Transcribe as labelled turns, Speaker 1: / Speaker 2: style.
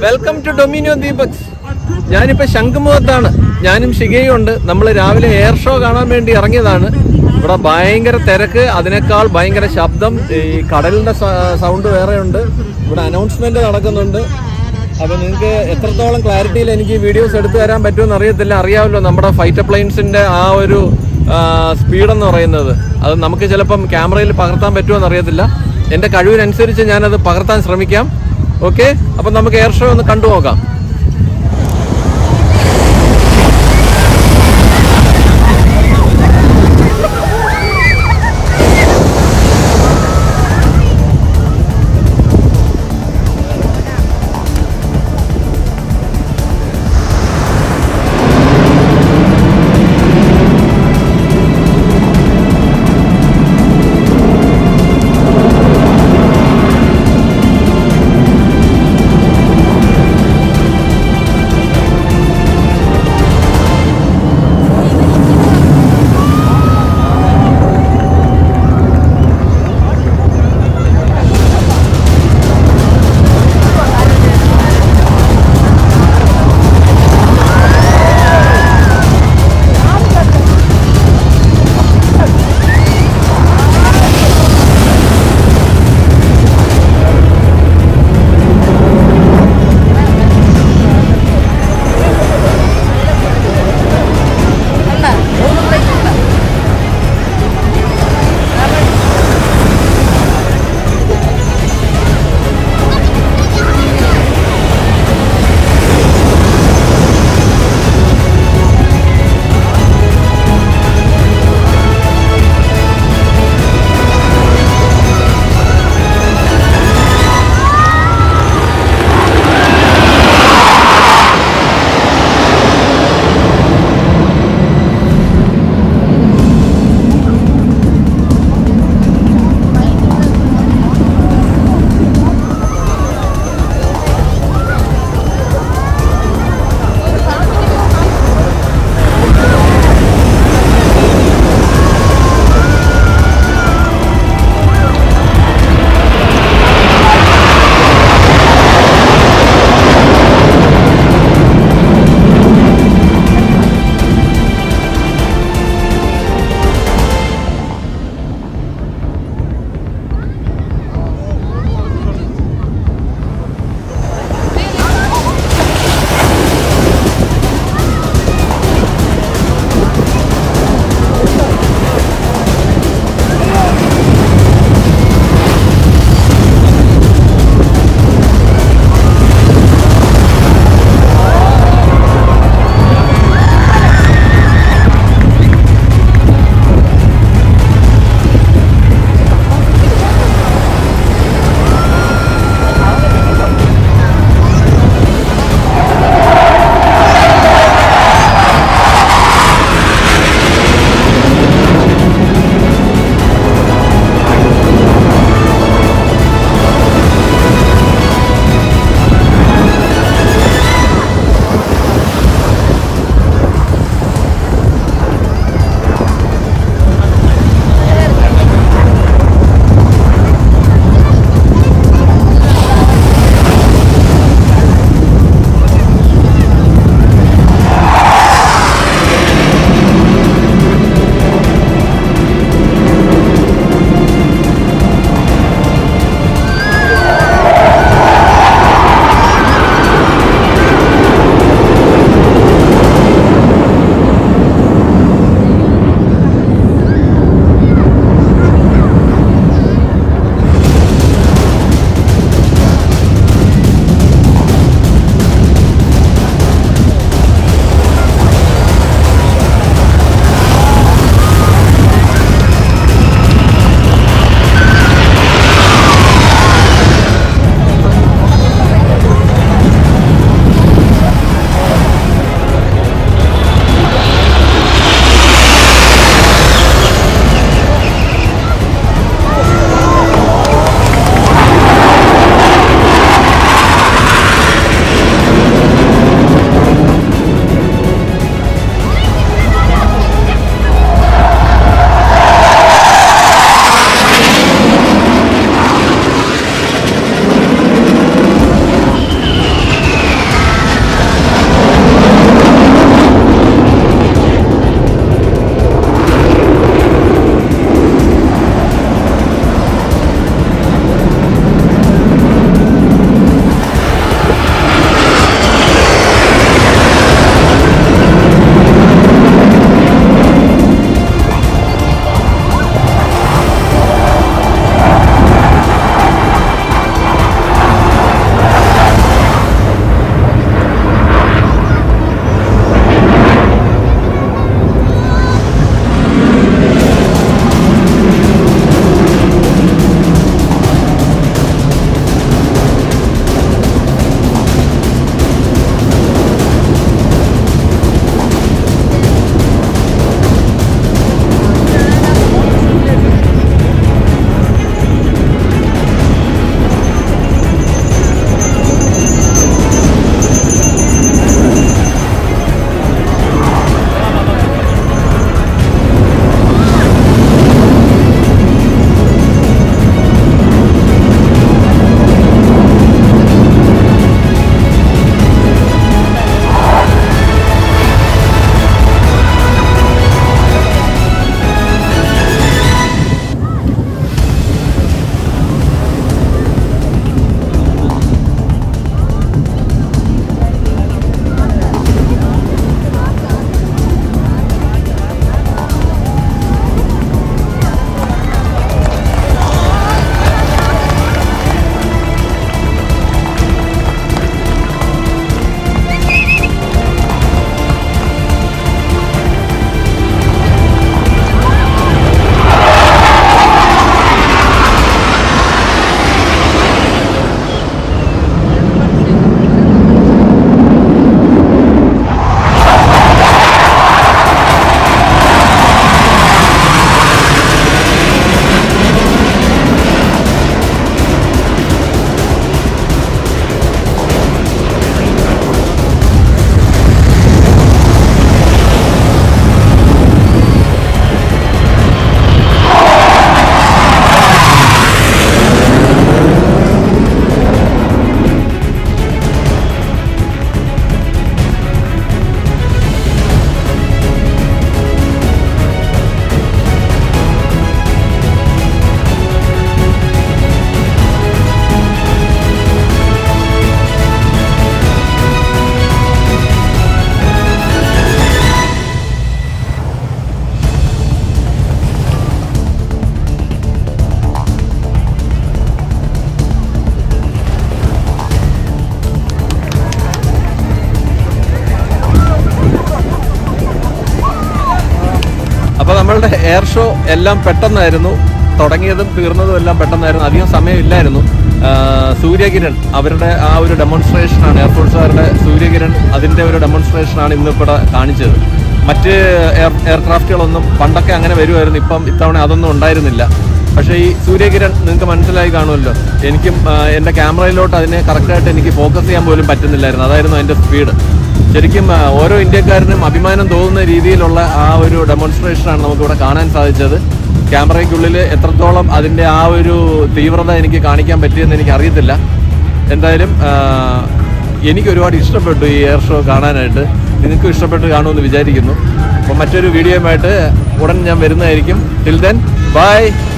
Speaker 1: welcome to ഡൊമിനിയോ ദീപക്സ് ഞാനിപ്പോ ശംഖുമുഖത്താണ് ഞാനും ഷിഗയും ഉണ്ട് നമ്മൾ രാവിലെ എയർ ഷോ കാണാൻ വേണ്ടി ഇറങ്ങിയതാണ് ഇവിടെ ഭയങ്കര തിരക്ക് അതിനേക്കാൾ ഭയങ്കര ശബ്ദം ഈ കടലിന്റെ സൗണ്ട് വേറെ ഉണ്ട് ഇവിടെ അനൗൺസ്മെന്റ് നടക്കുന്നുണ്ട് അപ്പൊ നിങ്ങൾക്ക് എത്രത്തോളം ക്ലാരിറ്റിയിൽ എനിക്ക് വീഡിയോസ് എടുത്തു തരാൻ പറ്റുമെന്ന് അറിയത്തില്ല അറിയാമല്ലോ നമ്മുടെ ഫൈറ്റർ പ്ലെയിൻസിന്റെ ആ ഒരു സ്പീഡ് എന്ന് പറയുന്നത് അത് നമുക്ക് ചിലപ്പം ക്യാമറയിൽ പകർത്താൻ പറ്റുമെന്ന് അറിയത്തില്ല എന്റെ കഴിവിനനുസരിച്ച് ഞാനത് പകർത്താൻ ശ്രമിക്കാം ഓക്കെ അപ്പൊ നമുക്ക് എയർ ഷോ ഒന്ന് കണ്ടു നോക്കാം എയർ ഷോ എല്ലാം പെട്ടെന്നായിരുന്നു തുടങ്ങിയതും തീർന്നതും എല്ലാം പെട്ടെന്നായിരുന്നു അധികം സമയമില്ലായിരുന്നു ആ, സൂര്യകിരൺ അവരുടെ ആ ഒരു ഡെമോൺസ്ട്രേഷനാണ് എയർഫോഴ്സുകാരുടെ സൂര്യകിരൺ അതിൻ്റെ ഒരു ഡെമോൺസ്ട്രേഷനാണ് ഇന്നിവിടെ കാണിച്ചത് മറ്റ് എയർ എയർക്രാഫ്റ്റുകളൊന്നും പണ്ടൊക്കെ അങ്ങനെ വരുമായിരുന്നു ഇപ്പം ഇത്തവണ അതൊന്നും ഉണ്ടായിരുന്നില്ല പക്ഷേ ഈ സൂര്യകിരൺ നിങ്ങൾക്ക് മനസ്സിലായി കാണുമല്ലോ എനിക്കും ആ, എൻ്റെ ക്യാമറയിലോട്ട് അതിനെ കറക്റ്റായിട്ട് എനിക്ക് ഫോക്കസ് ചെയ്യാൻ പോലും പറ്റുന്നില്ലായിരുന്നു അതായിരുന്നു അതിൻ്റെ സ്പീഡ് ശരിക്കും ആ, ഓരോ ഇന്ത്യക്കാരനും അഭിമാനം തോന്നുന്ന രീതിയിലുള്ള ആ ഒരു ഡെമോൺസ്ട്രേഷനാണ് നമുക്കിവിടെ കാണാൻ സാധിച്ചത് ക്യാമറയ്ക്കുള്ളിൽ എത്രത്തോളം അതിൻ്റെ ആ ഒരു തീവ്രത എനിക്ക് കാണിക്കാൻ പറ്റിയെന്ന് എനിക്ക് അറിയത്തില്ല എന്തായാലും ആ, എനിക്ക് ഒരുപാട് ഇഷ്ടപ്പെട്ടു ഈ എയർ ഷോ കാണാനായിട്ട് നിങ്ങൾക്കും ഇഷ്ടപ്പെട്ട് കാണുമെന്ന് വിചാരിക്കുന്നു അപ്പോൾ മറ്റൊരു വീഡിയോയുമായിട്ട് ഉടൻ ഞാൻ വരുന്നതായിരിക്കും ടിൽ ദെൻ ബൈ